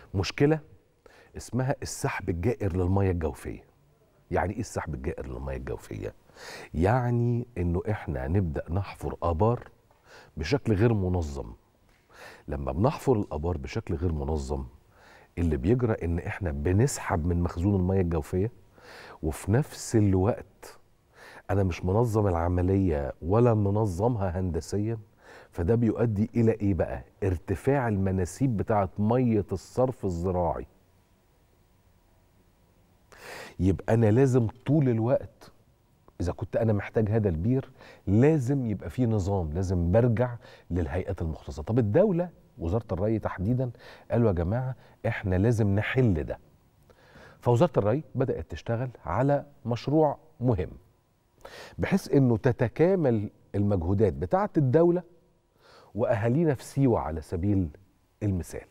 مشكله اسمها السحب الجائر للميه الجوفيه يعني ايه السحب الجائر للميه الجوفيه يعني انه احنا نبدا نحفر ابار بشكل غير منظم لما بنحفر الابار بشكل غير منظم اللي بيجرى ان احنا بنسحب من مخزون الميه الجوفيه وفي نفس الوقت انا مش منظم العمليه ولا منظمها هندسيا فده بيؤدي الى ايه بقى ارتفاع المناسيب بتاعه ميه الصرف الزراعي يبقى انا لازم طول الوقت اذا كنت انا محتاج هذا البير لازم يبقى فيه نظام لازم برجع للهيئات المختصه طب الدوله وزاره الري تحديدا قالوا يا جماعه احنا لازم نحل ده فوزاره الري بدات تشتغل على مشروع مهم بحيث انه تتكامل المجهودات بتاعه الدوله واهالينا في سيوه على سبيل المثال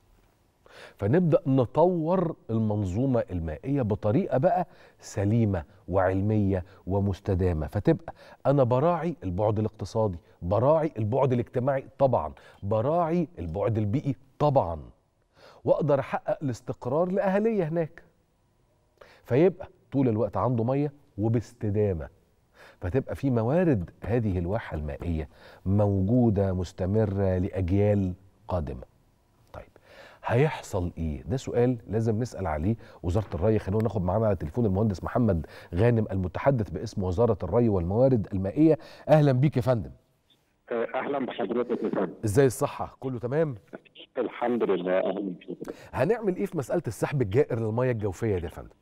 فنبدا نطور المنظومه المائيه بطريقه بقى سليمه وعلميه ومستدامه فتبقى انا براعي البعد الاقتصادي براعي البعد الاجتماعي طبعا براعي البعد البيئي طبعا واقدر احقق الاستقرار لاهاليه هناك فيبقى طول الوقت عنده ميه وباستدامه فتبقى في موارد هذه الواحه المائيه موجوده مستمره لاجيال قادمه طيب هيحصل ايه ده سؤال لازم نسال عليه وزاره الري خلونا ناخد معانا على التليفون المهندس محمد غانم المتحدث باسم وزاره الري والموارد المائيه اهلا بيك يا فندم اهلا بحضرتك يا فندم ازاي الصحه كله تمام الحمد لله اهلا بك هنعمل ايه في مساله السحب الجائر للميه الجوفيه دي يا فندم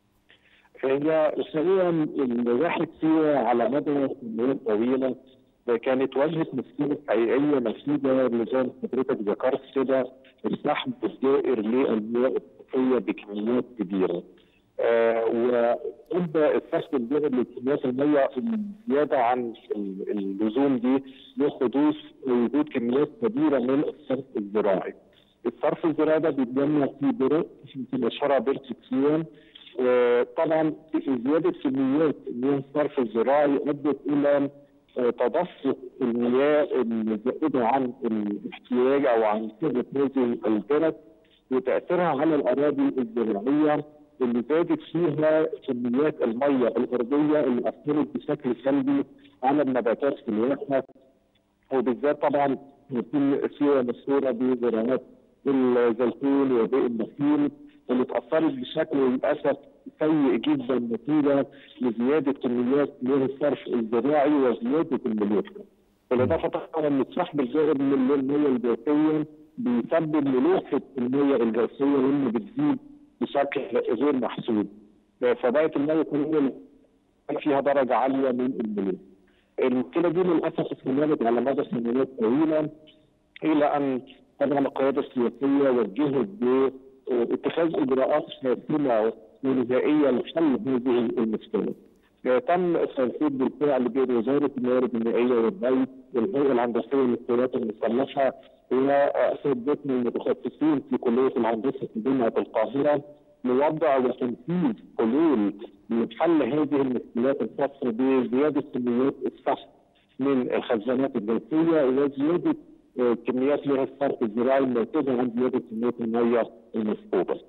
هي الحقيقه الواحد فيها على مدى سنوات طويله كانت واجهت مشكله حقيقيه نتيجه لزي ما حضرتك ذكرت كده السحب الجائر للمياه الصحيه بكميات كبيره. آه وابدا السحب الجائر لكميات الميه الزياده عن اللزوم دي لحدوث وجود كميات كبيره من الصرف الزراعي. الصرف الزراعي ده بيتجمع في برق في اشهرها بركه سيون طبعا زياده كميات مياه الصرف الزراعي ادت الى تدفق المياه الزائده عن الاحتياج او عن كثره هذه البرك وتاثيرها على الاراضي الزراعيه اللي زادت فيها كميات الميه الارضيه اللي اثرت بشكل سلبي على النباتات في الواحه وبالذات طبعا في سيوه مشهوره بزراعات الزيتون وباقي النخيل اللي اتاثرت بشكل للاسف سيء جدا نتيجه لزياده كميات مياه الصرف الزراعي وزياده الملوحه. بالاضافه طبعا ان السحب الجائر من المياه الجوفيه بيسبب ملوحه المياه الجوفيه لانه بتزيد بشكل غير محسوب. فبقت المياه كمان فيها درجه عاليه من الملوحه. المشكله دي للاسف استمرت على مدى سنوات طويله الى ان طبعا القياده السياسيه وجهت باتخاذ اجراءات حاسمه ونهائيه لحل هذه المشكله. تم التنفيذ بالفعل بين وزاره الموارد المائيه والري والهيئه الهندسيه للقوات المسلحه واساتذتنا المتخصصين في كليه الهندسه في جامعه القاهره لوضع وتنفيذ حلول لحل هذه المشكلات الخاصه بزياده كميات السحب من الخزانات الجوفيه وزياده كميات مياه الصرف الزراعي الناتجه عن زياده كميات المياه المسكوبه.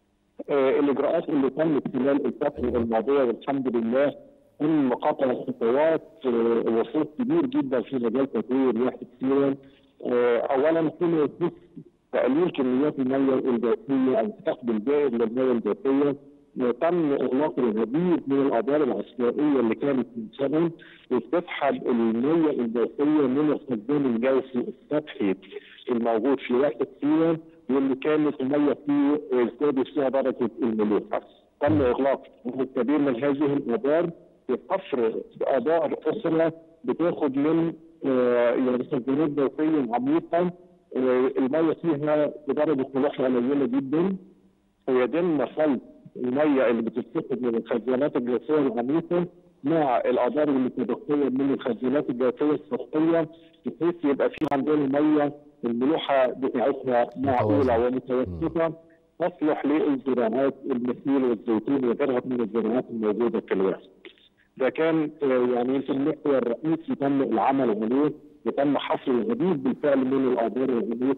آه الاجراءات اللي تمت خلال الفتره الماضيه والحمد لله تم قطع خطوات آه وصول كبير جدا في مجال تطوير واحد سيوه آه اولا فيما يخص تقليل كميات المياه الجوفيه او السحب الجائر للمياه الجوفيه تم اغلاق العديد من الابار العشوائيه اللي كانت من سنه وبتسحب المياه الجوفيه من الخزان الجوفي السطحي الموجود في واحد سيوه واللي كانت الميه فيه ازدادت فيها درجه الملوحه. تم اغلاق جزء كبير من هذه الابار وحفر ابار اخرى بتاخد من آه يعني خزانات جوفيه عميقه آه الميه فيها بدرجه ملوحه قليله جدا ويتم خلط الميه اللي بتتسحب من الخزانات الجوفيه العميقه مع الابار المتبقيه من الخزانات الجوفيه السطحيه بحيث يبقى في عندنا ميه الملوحه بتاعتها معقوله ومتوسطه تصلح للزراعات النخيل والزيتون وغيرها من الزراعات الموجوده في الوقت. ده كان يعني يمكن المحور الرئيسي تم العمل عليه وتم حصر العديد بالفعل من الابار العميقه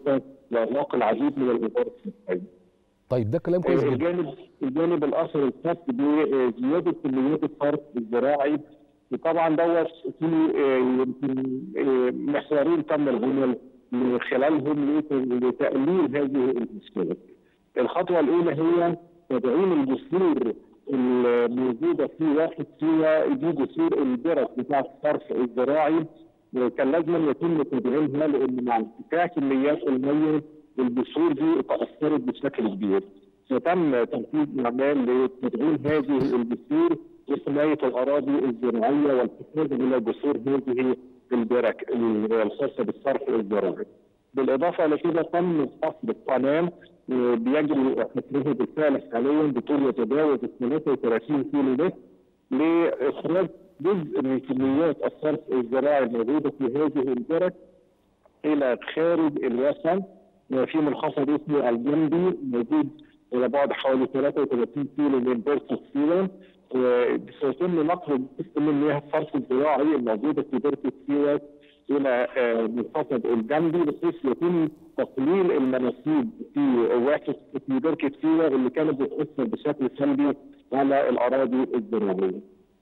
لاغلاق العديد من الادارات الصحيه. طيب ده كلام كويس جدا الجانب الجانب الاخر الخاص بزياده كميات الصرف الزراعي وطبعا دوت في آه، يمكن آه، محورين تم العمل من خلالهم لتقليل هذه المشكله. الخطوه الاولى هي تدعيم الجسور الموجوده في واحد سيوه دي جسور البرك بتاع الصرف الزراعي كان لازم يتم تدعيمها لان مع ارتفاع كميات الميه الجسور دي تاثرت بشكل كبير. فتم تنفيذ اعمال لتدعيم هذه الجسور وحمايه الاراضي الزراعيه والحفاظ على جسور هذه البرك الخاصه بالصرف الزراعي. بالاضافه الى كده تم حفر القناه آه، بيجري حفرها بالفعل حاليا بطول يتجاوز ال 33 كيلو متر لاخراج جزء من كميات الصرف الزراعي الموجوده في هذه البرك الى خارج الوسم في منخفض اسمه الجنبي موجود الى بعد حوالي 33 كيلو من بركه سيوه وسيتم نقل جزء من مياه الصرف الزراعي الموجوده في بركه سيوه الى آه، منخفض الجنبي بحيث يتم تقليل المناسيب في واحد في بركه سيوه اللي كانت بتاثر بشكل سلبي على الاراضي الزراعيه.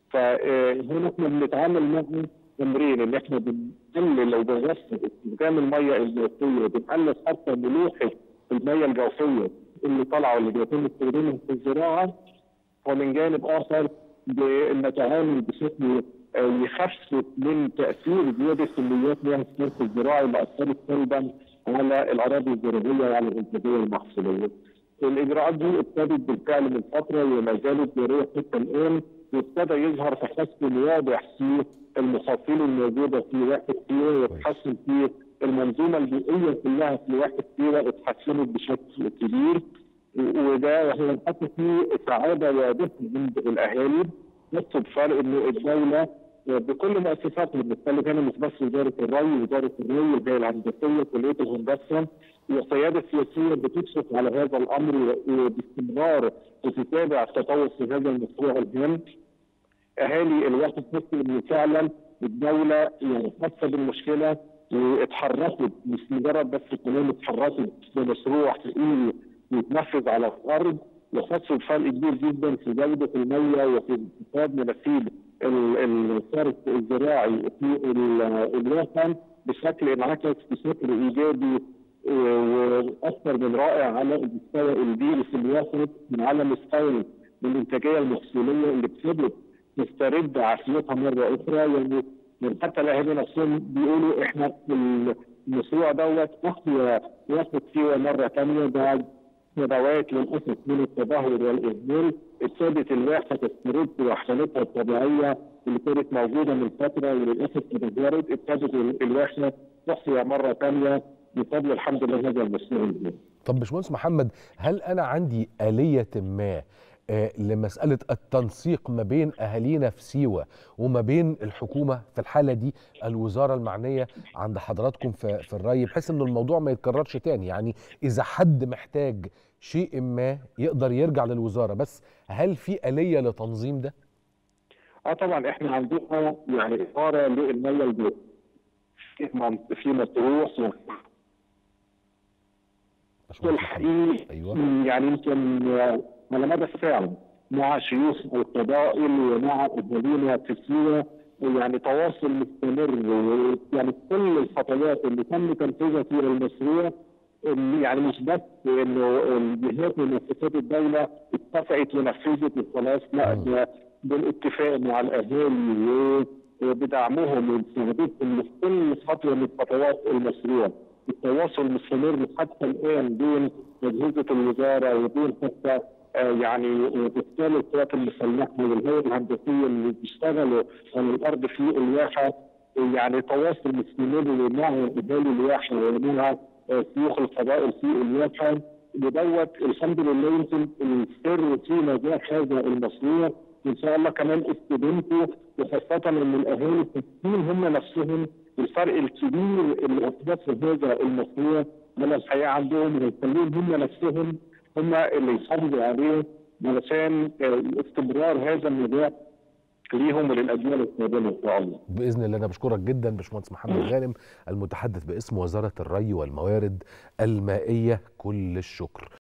فهنا احنا بنتعامل مع امرين ان احنا بنقلل لو بنرسم استخدام الميه الجوفيه بنقلل حتى ملوحه الميه الجوفيه اللي طالعه واللي بيتم استخدامها في الزراعه ومن جانب اخر بنتعامل بشكل آه، يخفف من تاثير زياده كميات مياه الصرف الزراعي اللي اثرت سلبا على الاراضي الزراعيه وعلى الانتاجيه المحصوليه. الاجراءات دي ابتدت بالفعل من فتره وما زالت جاريه حتى الان وابتدى يظهر تحسن واضح في المحاصيل الموجوده في واحد سيوه وتحسن في المنظومه البيئيه كلها في واحد سيوه اتحسنت بشكل كبير وده هو حتى في سعاده واضحه عند الاهالي نقصد فرق انه الدوله بكل مؤسساتها بنتكلم هنا مش بس وزاره الري وزاره الري الهيئه الهندسيه كليه الهندسه والقياده السياسيه بتشرف على هذا الامر وباستمرار بتتابع التطور في هذا المشروع الهام اهالي الواحد حس ان فعلا الدوله يعني حاسه بالمشكله واتحركت مش مجرد بس كمان اتحركت بمشروع حقيقي يتنفذ على الارض وخاصه فرق كبير جدا في جوده الميه وفي انخفاض مناسيب ال- الصرف الزراعي في ال- الوطن بشكل انعكس بشكل ايجابي آه، واكثر من رائع على المستوى البيئي في الوطن من على مستوى الانتاجيه المحصوليه اللي ابتدت تسترد عافيتها مره اخرى يعني يعني حتى الاهالي نفسهم بيقولوا احنا في المشروع دوت احيا واخد سيوه مره ثانيه بعد سنوات للاسف من التدهور والاهمال ابتدت الواحه تسترد وحالتها الطبيعيه اللي كانت موجوده من فتره وللاسف تدهورت ابتدت الواحه تحيا مره ثانيه بفضل الحمد لله هذا المشروع الجديد. طب باشمهندس محمد هل انا عندي آلية ما آه، لمسألة التنسيق ما بين أهالينا في سيوة وما بين الحكومة في الحالة دي الوزارة المعنية عند حضراتكم في, في الري بحيث أن الموضوع ما يتكررش تاني يعني إذا حد محتاج شيء ما يقدر يرجع للوزارة بس هل في آلية لتنظيم ده؟ اه طبعا احنا عندنا يعني اداره للميه الجوفيه في منط- في مطروح باشمهندس محمد. الحقيقي أيوة. يعني يمكن على مدى الساعه مع شيوخ القبائل ومع اهالينا في سيوه يعني تواصل مستمر يعني كل الخطوات اللي تم تنفيذها في المشروع اللي يعني مش بس انه الجهات ومؤسسات الدوله اتفقت ونفذت وخلاص لا مم. ده بالاتفاق مع الاهالي وبدعمهم ومساعدتهم في كل خطوه من خطوات المشروع. التواصل مستمر حتى الان بين اجهزه الوزاره وبين حتى آه، يعني رجال القوات المسلحه والهيئه الهندسيه اللي بيشتغلوا على الارض في الواحه يعني تواصل مستمر مع اهالي الواحه ومع آه، شيوخ القبائل في الواحه ودوت الحمد لله يمكن السر في نجاح هذا المشروع ان شاء الله كمان استدامته وخاصه ان الاهالي حاسين هم نفسهم الفرق الكبير اللي احدثه هذا المشروع من الحياه عندهم ويخليهم هم نفسهم هم اللي يحافظوا عليه علشان آه، استمرار هذا النجاح ليهم وللاجيال القادمه ان شاء الله. باذن الله انا بشكرك جدا باشمهندس محمد غانم المتحدث باسم وزاره الري والموارد المائيه كل الشكر